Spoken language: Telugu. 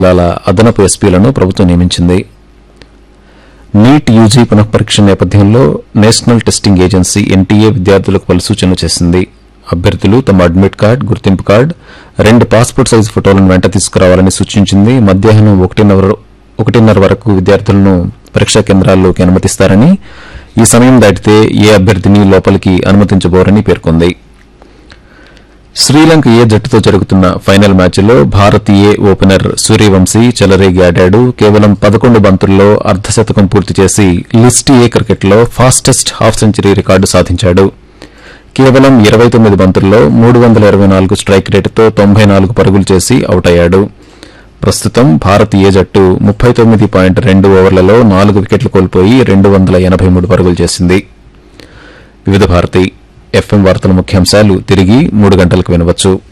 జిల్లాల అదనపు ఎస్పీలను ప్రభుత్వం నియమించింది నీట్ యూజీ పునఃపరీక్ష నేపథ్యంలో నేషనల్ టెస్టింగ్ ఏజెన్సీ ఎన్టీఏ విద్యార్థులకు పలు సూచనలు చేసింది అభ్యర్థులు తమ అడ్మిట్ కార్డు గుర్తింపు కార్డు రెండు పాస్పోర్ట్ సైజు ఫోటోలను వెంట తీసుకురావాలని సూచించింది మధ్యాహ్నం ఒకటిన్నర ఒకటిన్నర వరకు విద్యార్థులను పరీక్షా కేంద్రాల్లోకి అనుమతిస్తారని ఈ సమయం దాటితే ఏ అభ్యర్థిని లోపలికి అనుమతించబోరని పేర్కొంది శ్రీలంక ఏ జట్టుతో జరుగుతున్న ఫైనల్ మ్యాచ్లో భారత్ ఏ ఓపెనర్ సూర్యవంశీ చెలరేగి ఆడాడు కేవలం పదకొండు బంతుల్లో అర్ధశతకం పూర్తి చేసి లిస్ట్ ఏ క్రికెట్లో ఫాస్టెస్ట్ హాఫ్ సెంచరీ రికార్డు సాధించాడు కేవలం ఇరవై తొమ్మిది బంతుల్లో మూడు వందల ఇరవై నాలుగు స్ట్రైక్ రేటుతో తొంభై నాలుగు పరుగులు చేసి అవుట్ అయ్యాడు ప్రస్తుతం భారత్ ఏ జట్టు ముప్పై తొమ్మిది పాయింట్ రెండు ఓవర్లలో నాలుగు వికెట్లు కోల్పోయి రెండు వందల ఎనబై మూడు పరుగులు చేసింది వివిధ భారతి ఎఫ్ఎం వార్తల ముఖ్యాంశాలు తిరిగి మూడు గంటలకు వినవచ్చు